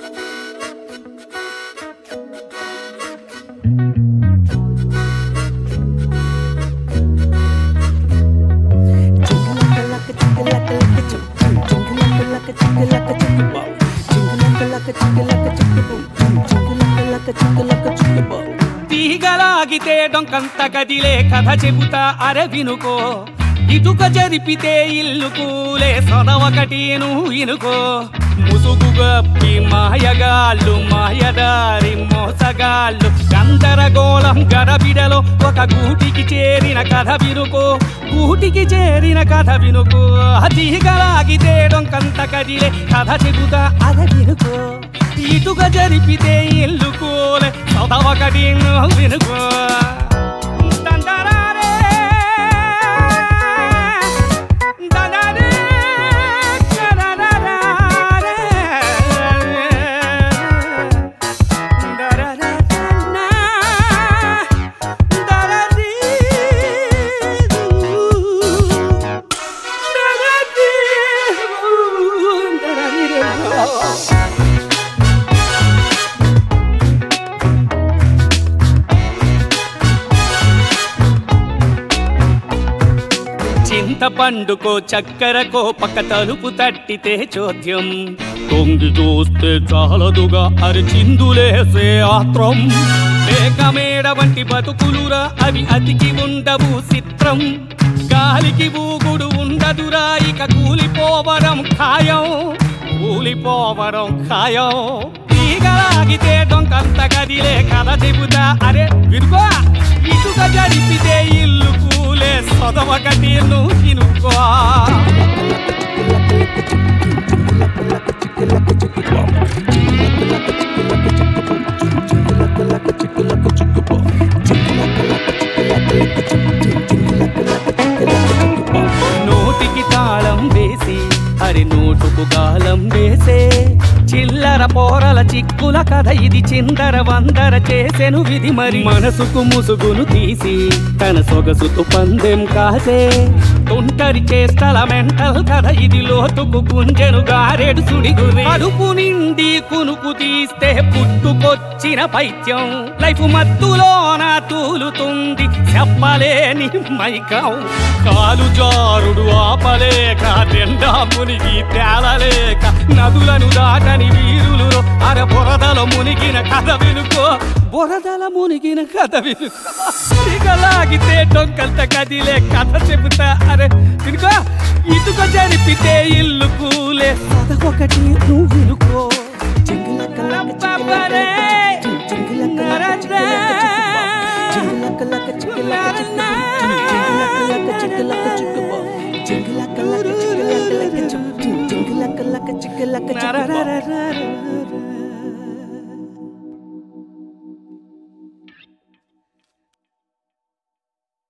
తీగలాగితే డొంకంత కదిలే కథ చెబుతా అరే వినుకో ఇటుక జరిపితే ఇల్లు కూలే సొదవకటి నువ్వు ఇనుకో ముసుగు గప్పి మాయగాళ్ళు మాయదారి మోసగాళ్ళు గందరగోళం గడబిడలో ఒక గూటికి చేరిన కథ వినుకో గూటికి చేరిన కథ వినుకో తీగలాగితే డొంకంత కదిలే కథ చెబుతా అరే వినుకో ఇటుక జరిపితే ఇల్లు కూలే చదవకటి నువ్వు వినుకో దండరారే, దండరే, చరరరారే, దరరరన్నా, దరదీ, దరదీ, చింతపండుకో చక్కెరకో పక్క తలుపు తట్టితే చోద్యం తొంగి చూస్తే చాలదుగా అరి చిందులేసే ఆత్రం మేకమేడ వంటి బతుకులురా అవి అతికి ఉండవు చిత్రం గాలికి ఊగుడు ఉండదురా ఇక కూలిపోవడం ఖాయం కూలిపోవడం ఖాయం తీగలాగితే డొంకంత గదిలే కథ చెబుతా అరే విరుగో ఇటుక జరిపితే ఇల్లు కూలే సొదవకటి నువ్వు తినుకో నోటికి తాళం వేసి హరి నోటుకు గాలం వేసే చిల్లర పోరల చిక్కుల కథ ఇది చిందర వందర చేసెను విధి మరి మనసుకు ముసుగును తీసి తన సొగసుతో పందెం కాసే తొంటరి చేస్తల మెంటల్ కథ ఇది లోతుకు గుంజెను గారెడు సుడిగురి అడుపు నిండి కునుకు తీస్తే పుట్టుకొచ్చిన పైత్యం లైఫ్ మత్తులోన తూలుతుంది చెప్పలేని మైకం కాలు జారుడు ఆపలేక నిండా మునిగి తేలలేక నదులను దాటని వీరులు అర బురదలో మునిగిన కథ వినుకో బురదల మునిగిన కథ వినుకో సిగలాగితే డొంకంత కదిలే కథ చెబుతా అరే వినుకో ఇటుక జరిపితే ఇల్లు కూలే ఒకటి నువ్వు వినుకో రంపపరే, నరదే, నరదే.